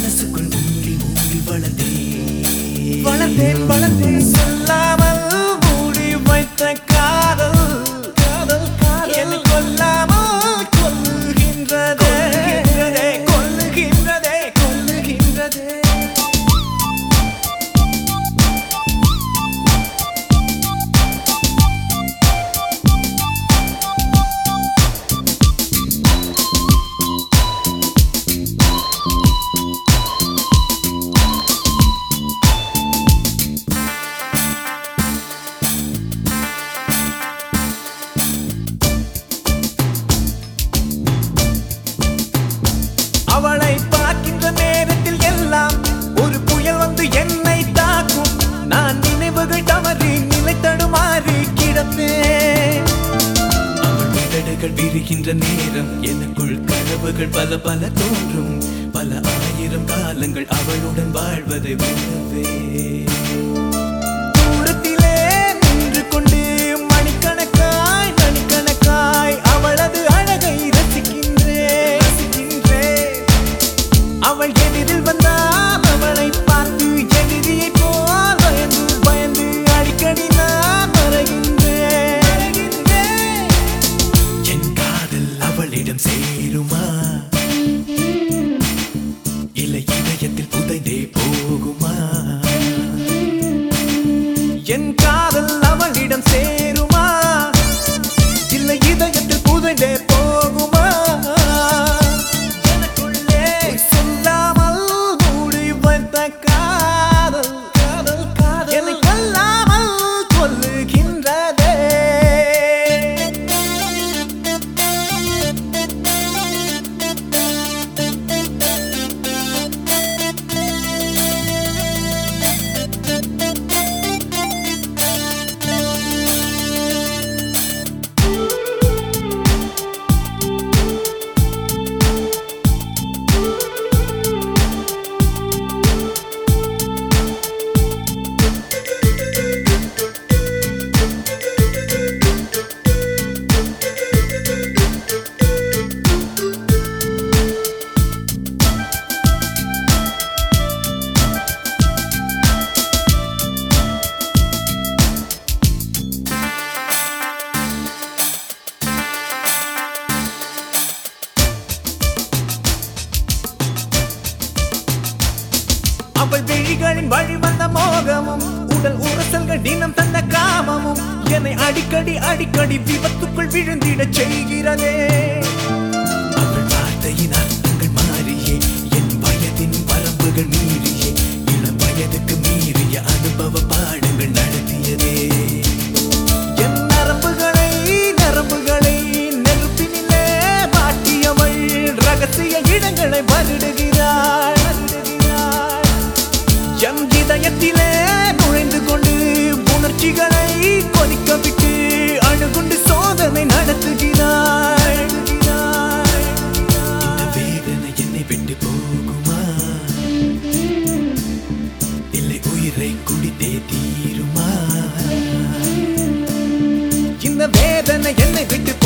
மனசுக்குள் மூடி மூடி வளர்ந்தேன் வளர்ந்தேன் வளர்ந்தேன் சொல்லாமல் மூடி வைத்த காதல் காதல் காதல் என்னை கொல்லாமல் கொல்லுகின்றதே கொல்லுகின்றதே கொல்லுகின்றதே அவளை பார்க்கின்ற நேரத்தில் எல்லாம் ஒரு புயல் வந்து என்னை தாக்கும் நான் நினைவுகள் தவறி நிலை தடுமாறி கிடப்பேன் அவள் உதடுகள் விரிகின்ற நேரம் எனக்குள் கனவுகள் பல பல தோன்றும் பல ஆயிரம் காலங்கள் அவளுடன் வாழ்வதை உணவே தூரத்திலே நின்று கொண்டு மணிக்கணக்காய் மணிக்கணக்காய் அவளது அழகை ரசிக்கின்றேன் ரசிக்கின்றேன் அவள் எதிரில் வந்தால் அவளை பார்த்து எதிரியை போல் பயந்து பயந்து அடிக்கடி நான் மறைகின்றேன் மறைகின்றேன். என் காதல் அவளிடம் சேருமா இல்லை இதயத்தில் புதைந்தே போகுமா என் காதல் அவளிடம் சேருமா இல்லை இதயத்தில் புதைந்தே போகுமா எனக்குள்ளே சொல்லாமல் மூடி வைத்த காதல் காதல் காதல் என்னை கொல்லாமல் கொல்லுகின்றதே அவள் விழிகளின் வழி வந்த மோகமும் உடல் உரசல்கள் தினம் தந்த காமமும் என்னை அடிக்கடி அடிக்கடி விபத்துக்குள் விழுந்திடச் செய்கிறதே அவள் வார்த்தையின் அர்த்தங்கள் மாறியே என் வயதின் வரம்புகள் மீறியே இளம் வயதுக்கு மீறிய அனுபவ பாடங்கள் நடத்தியதே என் நரம்புகளை நரம்புகளை நெருப்பினிலே மாட்டியவள் ரகசிய இடங்களை வருடுகிறாள் வருடுகிறாள். என் இதயத்திலே நுழைந்து கொண்டு உணர்ச்சிகளை கொதிக்க விட்டு அணுகுண்டு சோதனை நடத்துகிறாள் நடத்துகிறாள். இந்த வேதனை என்னை விட்டு போகுமா இல்லை உயிரை குடித்தே தீருமா இந்த வேதனை என்னை விட்டு